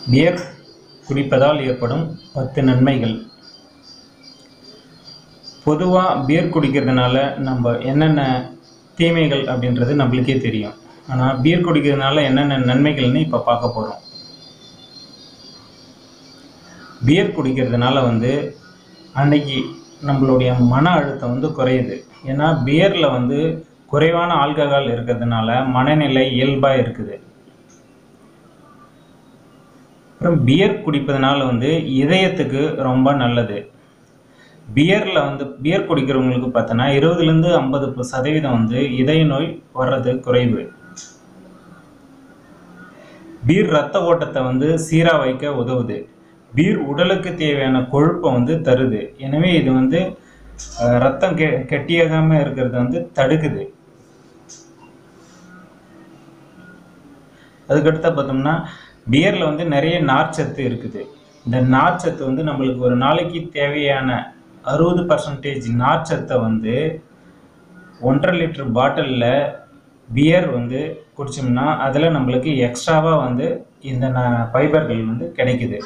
pier குடிப்பதால் ஏற்படும் பத்து நன்மைகள் பொதுவாக பியர் குடிக்கிறதுனால நம்ம என்னென்ன தீமைகள் அப்படின்றது நம்மளுக்கே தெரியும் ஆனால் பியர் குடிக்கிறதுனால என்னென்ன நன்மைகள்னு இப்போ பார்க்க போகிறோம் பியர் குடிக்கிறதுனால வந்து அன்னைக்கு நம்மளுடைய மன அழுத்தம் வந்து குறையுது ஏன்னா பியரில் வந்து குறைவான ஆல்கஹால் இருக்கிறதுனால மனநிலை இயல்பாக இருக்குது அப்புறம் பியர் குடிப்பதனால வந்து இதயத்துக்கு ரொம்ப நல்லது பியரில் வந்து பியர் குடிக்கிறவங்களுக்கு பார்த்தோன்னா இருபதுலேருந்து ஐம்பது சதவீதம் வந்து இதய நோய் வர்றது குறைவு பீர் ரத்த ஓட்டத்தை வந்து சீராக வைக்க உதவுது பீர் உடலுக்கு தேவையான கொழுப்பை வந்து தருது எனவே இது வந்து அஹ், ரத்தம் கெ கெட்டியாகாமல் இருக்கிறத வந்து தடுக்குது அதுக்கடுத்து பார்த்தோம்னா பியரில் வந்து நிறைய நார்ச்சத்து இருக்குது இந்த நார்ச்சத்து வந்து நம்மளுக்கு ஒரு நாளைக்கு தேவையான அறுபது பர்சன்டேஜ் நார்ச்சத்தை வந்து ஒன்றரை லிட்டர் பாட்டிலில் பியர் வந்து குடிச்சோம்னா அதில் நம்மளுக்கு எக்ஸ்ட்ராவாக வந்து இந்த ந- ஃபைபர்கள் வந்து கிடைக்குது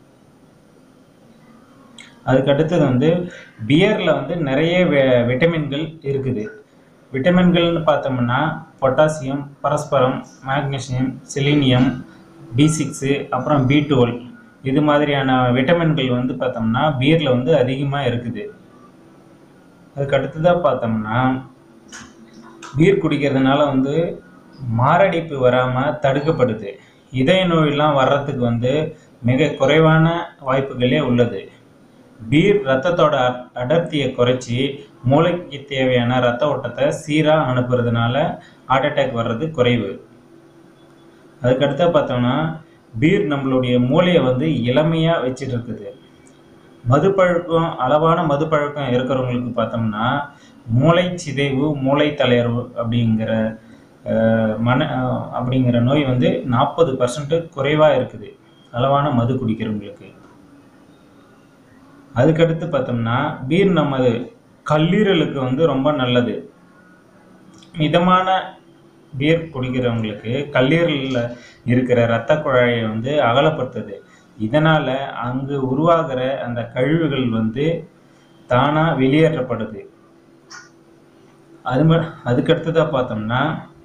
அதுக்கு அடுத்தது வந்து பியரில் வந்து நிறைய வி- விட்டமின்கள் இருக்குது விட்டமின்கள்னு பார்த்தோம்னா பொட்டாசியம் பரஸ்பரம் மேக்னீசியம் செலீனியம் பி சிக்ஸு அப்புறம் பி டுவெல் இது மாதிரியான விட்டமின்கள் வந்து பார்த்தோம்னா பியரில் வந்து அதிகமாக இருக்குது அதுக்கு அடுத்ததாக பார்த்தோம்னா பீர் குடிக்கிறதுனால வந்து மாரடைப்பு வராமல் தடுக்கப்படுது இதய நோயெல்லாம் வர்றதுக்கு வந்து மிக குறைவான வாய்ப்புகளே உள்ளது பீர் ரத்தத்தோட அ- அடர்த்தியை குறைச்சி மூளைக்கு தேவையான ரத்த ஓட்டத்தை சீராக அனுப்புறதுனால ஹார்ட் அட்டாக் வர்றது குறைவு அதுக்கடுத்து பார்த்தோம்னா பீர் நம்மளுடைய மூளையை வந்து இளமையாக வச்சுட்டு இருக்குது மது பழக்கம் அளவான மது பழக்கம் இருக்கிறவங்களுக்கு பார்த்தோம்னா மூளை சிதைவு மூளை தளர்வு அப்படிங்கிற அஹ், மன அஹ், அப்படிங்கிற நோய் வந்து நாற்பது பர்சன்ட் குறைவாக இருக்குது அளவான மது குடிக்கிறவங்களுக்கு அதுக்கடுத்து பார்த்தோம்னா பீர் நமது கல்லீரலுக்கு வந்து ரொம்ப நல்லது மிதமான பீர் குடிக்கிறவங்களுக்கு கல்லீரலில் இருக்கிற இரத்த குழாயை வந்து அகலப்படுத்துது இதனால் அங்கு உருவாகிற அந்த கழிவுகள் வந்து தானாக வெளியேற்றப்படுது அது ம அதுக்கடுத்ததாக பார்த்தோம்னா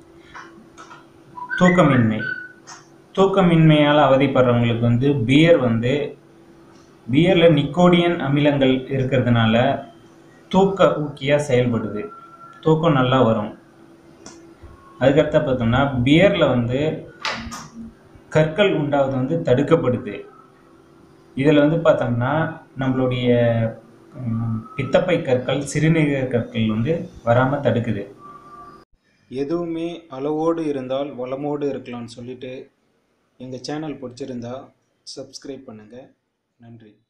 தூக்கமின்மை தூக்கமின்மையால் அவதிப்படுறவங்களுக்கு வந்து பியர் வந்து பியரில் நிக்கோடியன் அமிலங்கள் இருக்கிறதுனால தூக்க ஊக்கியாக செயல்படுது தூக்கம் நல்லா வரும் அதுக்கடுத்த பார்த்தோம்னா பியரில் வந்து கற்கள் உண்டாவது வந்து தடுக்கப்படுது இதில் வந்து பார்த்தோம்னா நம்மளுடைய ம், பித்தப்பை கற்கள் சிறுநீரக கற்கள் வந்து வராமல் தடுக்குது எதுவுமே அளவோடு இருந்தால் வளமோடு இருக்கலாம்னு சொல்லிட்டு எங்கள் சேனல் பிடிச்சிருந்தா சப்ஸ்கிரைப் பண்ணுங்கள் நன்றி